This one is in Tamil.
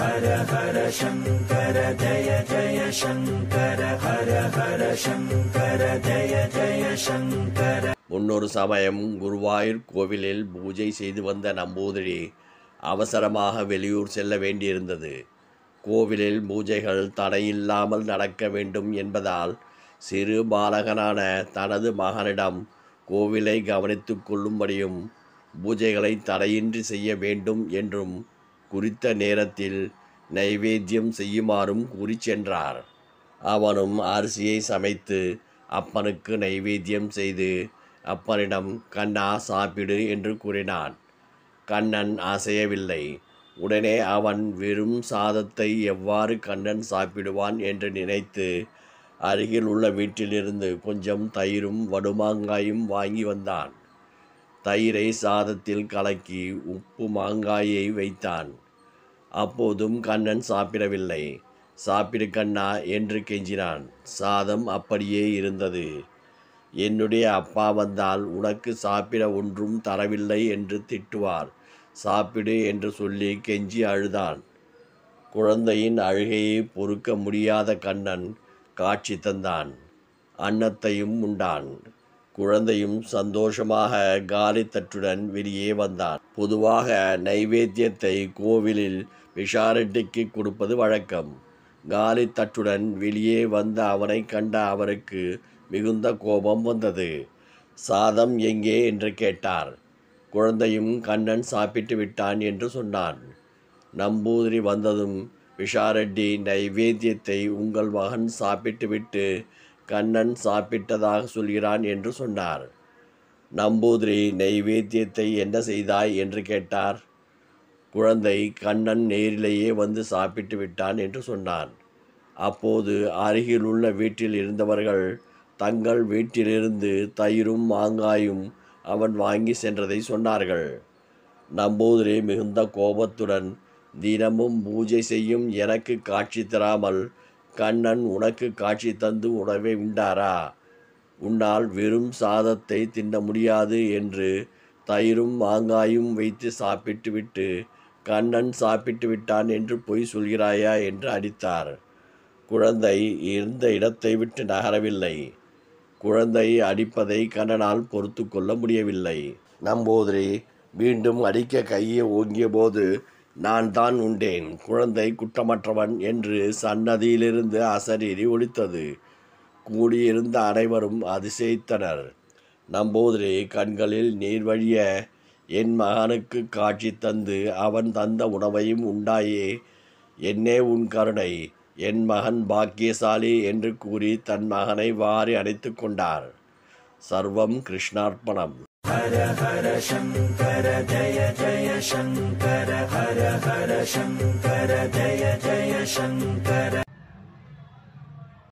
ஹர ஹர சங்கர ஜய ஜய சங்கர ஹர ஹர சங்கர ஜய ஜய சங்கர முன்னொரு சமயம் குருவாயூர் கோவிலில் பூஜை செய்து வந்த நம்பூதிரி அவசரமாக வெளியூர் செல்ல வேண்டியிருந்தது கோவிலில் பூஜைகள் தடையில்லாமல் நடக்க வேண்டும் என்பதால் சிறு பாலகனான தனது மகனிடம் கோவிலை கவனித்துக் கொள்ளும்படியும் பூஜைகளை தடையின்றி செய்ய வேண்டும் என்றும் குறித்த நேரத்தில் நைவேத்தியம் செய்யுமாறும் கூறிச் சென்றார் அவனும் அரிசியை சமைத்து அப்பனுக்கு நைவேத்தியம் செய்து அப்பனிடம் கண்ணா சாப்பிடு என்று கூறினான் கண்ணன் அசையவில்லை உடனே அவன் வெறும் சாதத்தை எவ்வாறு கண்ணன் சாப்பிடுவான் என்று நினைத்து அருகில் உள்ள வீட்டிலிருந்து கொஞ்சம் தயிரும் வடுமாங்காயும் வாங்கி வந்தான் தயிரை சாதத்தில் கலக்கி உப்பு மாங்காயை வைத்தான் அப்போதும் கண்ணன் சாப்பிடவில்லை சாப்பிடு கண்ணா என்று கெஞ்சினான் சாதம் அப்படியே இருந்தது என்னுடைய அப்பா வந்தால் உனக்கு சாப்பிட ஒன்றும் தரவில்லை என்று திட்டுவார் சாப்பிடு என்று சொல்லி கெஞ்சி அழுதான் குழந்தையின் அழுகையை பொறுக்க முடியாத கண்ணன் காட்சி தந்தான் அன்னத்தையும் உண்டான் குழந்தையும் சந்தோஷமாக காலித்தட்டுடன் வெளியே வந்தான் பொதுவாக நைவேத்தியத்தை கோவிலில் விஷாரெட்டிக்கு கொடுப்பது வழக்கம் காலித்தட்டுடன் வெளியே வந்த அவனை கண்ட அவருக்கு மிகுந்த கோபம் வந்தது சாதம் எங்கே என்று கேட்டார் குழந்தையும் கண்ணன் சாப்பிட்டு விட்டான் என்று சொன்னான் நம்பூதிரி வந்ததும் விஷாரெட்டி நைவேத்தியத்தை உங்கள் மகன் சாப்பிட்டுவிட்டு கண்ணன் சாப்பிட்டதாக சொல்கிறான் என்று சொன்னார் நம்பூதிரி நைவேத்தியத்தை என்ன செய்தாய் என்று கேட்டார் குழந்தை கண்ணன் நேரிலேயே வந்து சாப்பிட்டு விட்டான் என்று சொன்னான் அப்போது அருகிலுள்ள வீட்டில் இருந்தவர்கள் தங்கள் வீட்டிலிருந்து தயிரும் மாங்காயும் அவன் வாங்கி சென்றதை சொன்னார்கள் நம்பூதிரி மிகுந்த கோபத்துடன் தினமும் பூஜை செய்யும் எனக்கு காட்சி தராமல் கண்ணன் உனக்கு காட்சி தந்து உணவை உண்டாரா உன்னால் வெறும் சாதத்தை தின்ன முடியாது என்று தயிரும் மாங்காயும் வைத்து சாப்பிட்டு விட்டு கண்ணன் சாப்பிட்டு விட்டான் என்று பொய் சொல்கிறாயா என்று அடித்தார் குழந்தை இருந்த இடத்தை விட்டு நகரவில்லை குழந்தை அடிப்பதை கண்ணனால் பொறுத்து கொள்ள முடியவில்லை நம்பூதிரி மீண்டும் அடிக்க கையை ஓங்கிய போது நான் தான் உண்டேன் குழந்தை குற்றமற்றவன் என்று சன்னதியிலிருந்து அசரீரி ஒலித்தது கூடியிருந்த அனைவரும் அதிசயித்தனர் நம்பூதிரி கண்களில் நீர் வழிய என் மகனுக்கு காட்சி தந்து அவன் தந்த உணவையும் உண்டாயே என்னே உன் கருணை என் மகன் பாக்கியசாலி என்று கூறி தன் மகனை வாரி அணைத்து கொண்டார் சர்வம் கிருஷ்ணார்ப்பணம் ஹர ஹர சங்கர ஜய ஜய சங்கர ஹர ஹர சங்கர ஜய ஜய சங்கர